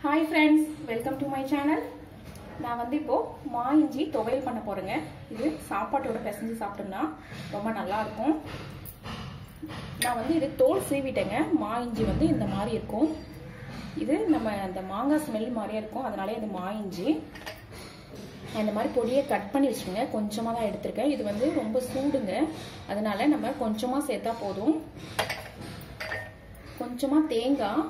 hi friends welcome to my channel நான் வந்து இப்போ மா இஞ்சி துவையல் பண்ண போறேங்க இது சாப்பாட்டோட பிசைஞ்சு சாப்பிட்டோம்னா ரொம்ப நல்லா இருக்கும் நான் வந்து இது தோல் சீவிட்டேங்க மா இஞ்சி வந்து இந்த மாதிரி இருக்கும் இது நம்ம அந்த மாங்காய் ஸ்மெல் மாதிரியே இருக்கும் அதனாலே இது மா இஞ்சி நான் இந்த மாதிரி பொடியை கட் பண்ணி வச்சுக்கோங்க கொஞ்சமாக தான் எடுத்திருக்கேன் இது வந்து ரொம்ப சூடுங்க அதனால நம்ம கொஞ்சமாக சேர்த்தா போதும் கொஞ்சமாக தேங்காய்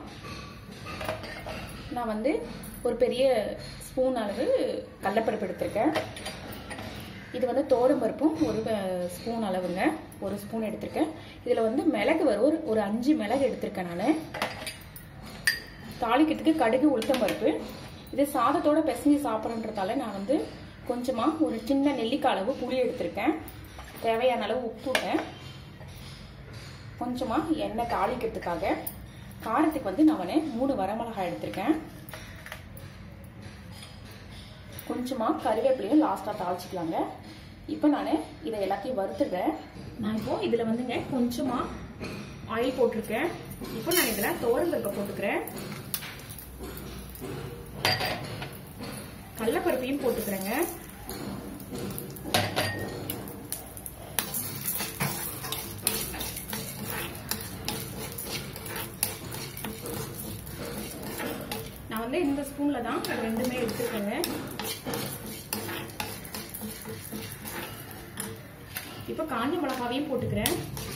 நான் வந்து ஒரு பெரிய ஸ்பூன் அளவு கடலப்பருப்பு எடுத்திருக்கேன் இது வந்து பருப்பும் ஒரு ஸ்பூன் அளவுங்க ஒரு ஸ்பூன் எடுத்திருக்கேன் இதில் வந்து மிளகு வரும் ஒரு ஒரு அஞ்சு மிளகு எடுத்திருக்கேன் நான் தாளிக்கிறதுக்கு கடுகு உளுத்தம் பருப்பு இது சாதத்தோட பிசைஞ்சு சாப்பிட்றன்றதால நான் வந்து கொஞ்சமாக ஒரு சின்ன நெல்லிக்காய் அளவு புளி எடுத்திருக்கேன் தேவையான அளவு உப்புங்க கொஞ்சமாக எண்ணெய் தாளிக்கிறதுக்காக காரத்துக்கு வந்து நான் மூணு வரமிளகாய் எடுத்திருக்கேன் கொஞ்சமாக கருவேப்பிலையும் லாஸ்ட்டாக தாளிச்சிக்கலாங்க இப்போ நான் இதை எல்லாத்தையும் வறுத்துடுறேன் நான் இப்போ இதில் வந்துங்க கொஞ்சமாக ஆயில் போட்டிருக்கேன் இப்போ நான் இதில் தோரம்பருப்பை போட்டுக்கிறேன் கடலப்பருப்பையும் போட்டுக்கிறேங்க நான் வந்து இந்த ஸ்பூன்ல தான் ரெண்டுமே எடுத்துக்கோங்க இப்போ காஞ்ச மிளகாவையும் போட்டுக்கிறேன்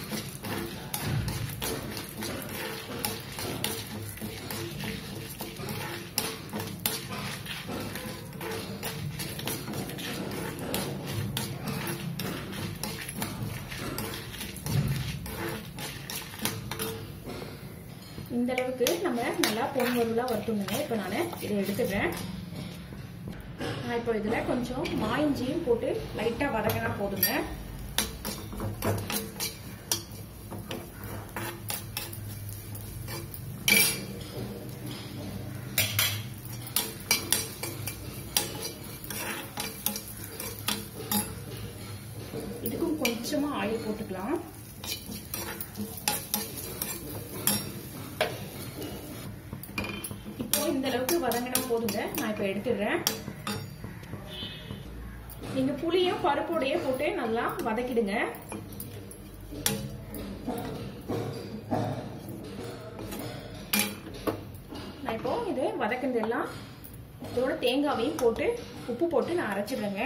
இந்த அளவுக்கு நம்ம நல்லா பொன் பொருளாக வறுத்துணுங்க இப்போ நான் இதை எடுத்துடுறேன் நான் இப்போ இதில் கொஞ்சம் மாயிஞ்சியும் போட்டு லைட்டாக வதங்கினா போதுங்க இதுக்கும் கொஞ்சமா ஆயில் போட்டுக்கலாம் இப்போ இந்த அளவுக்கு வதங்கினா போதுங்க நான் இப்போ எடுத்துடுறேன் நீங்க புளியும் பருப்போடையே போட்டு நல்லா வதக்கிடுங்க நான் இப்போ இது வதக்கினது எல்லாம் இதோட தேங்காவையும் போட்டு உப்பு போட்டு நான் அரைச்சிடுறேங்க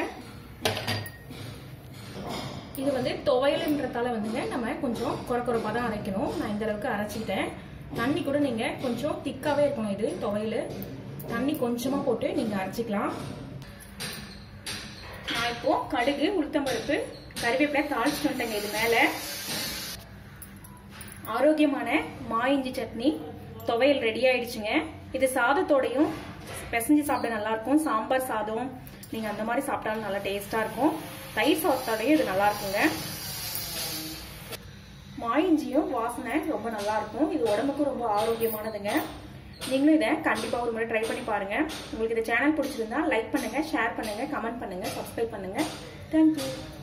இது வந்து துவையல்ன்றதால வந்துங்க நம்ம கொஞ்சம் குறை குறைப்பாக தான் அரைக்கணும் நான் இந்த அளவுக்கு அரைச்சிக்கிட்டேன் தண்ணி கூட நீங்க கொஞ்சம் திக்காவே இருக்கணும் இது துவையல் தண்ணி கொஞ்சமா போட்டு நீங்க அரைச்சிக்கலாம் நான் இப்போ கடுகு உளுத்தம்பருப்பு கருவேப்பிலை தாளிச்சுட்டு வந்துட்டேங்க இது மேல ஆரோக்கியமான மா இஞ்சி சட்னி துவையல் ரெடி ஆயிடுச்சுங்க இது சாதத்தோடையும் பிசைஞ்சு சாப்பிட நல்லா இருக்கும் சாம்பார் சாதம் நீங்க அந்த மாதிரி சாப்பிட்டாலும் நல்லா டேஸ்டா இருக்கும் தயிர் சாதத்தோடையும் இது நல்லா இருக்குங்க மாயிஞ்சியும் வாசனை ரொம்ப நல்லா இருக்கும் இது உடம்புக்கும் ரொம்ப ஆரோக்கியமானதுங்க நீங்களும் இதை கண்டிப்பாக ஒரு முறை ட்ரை பண்ணி பாருங்க உங்களுக்கு இந்த சேனல் பிடிச்சிருந்தா லைக் பண்ணுங்க ஷேர் பண்ணுங்க கமெண்ட் பண்ணுங்க சப்ஸ்கிரைப் பண்ணுங்க தேங்க்யூ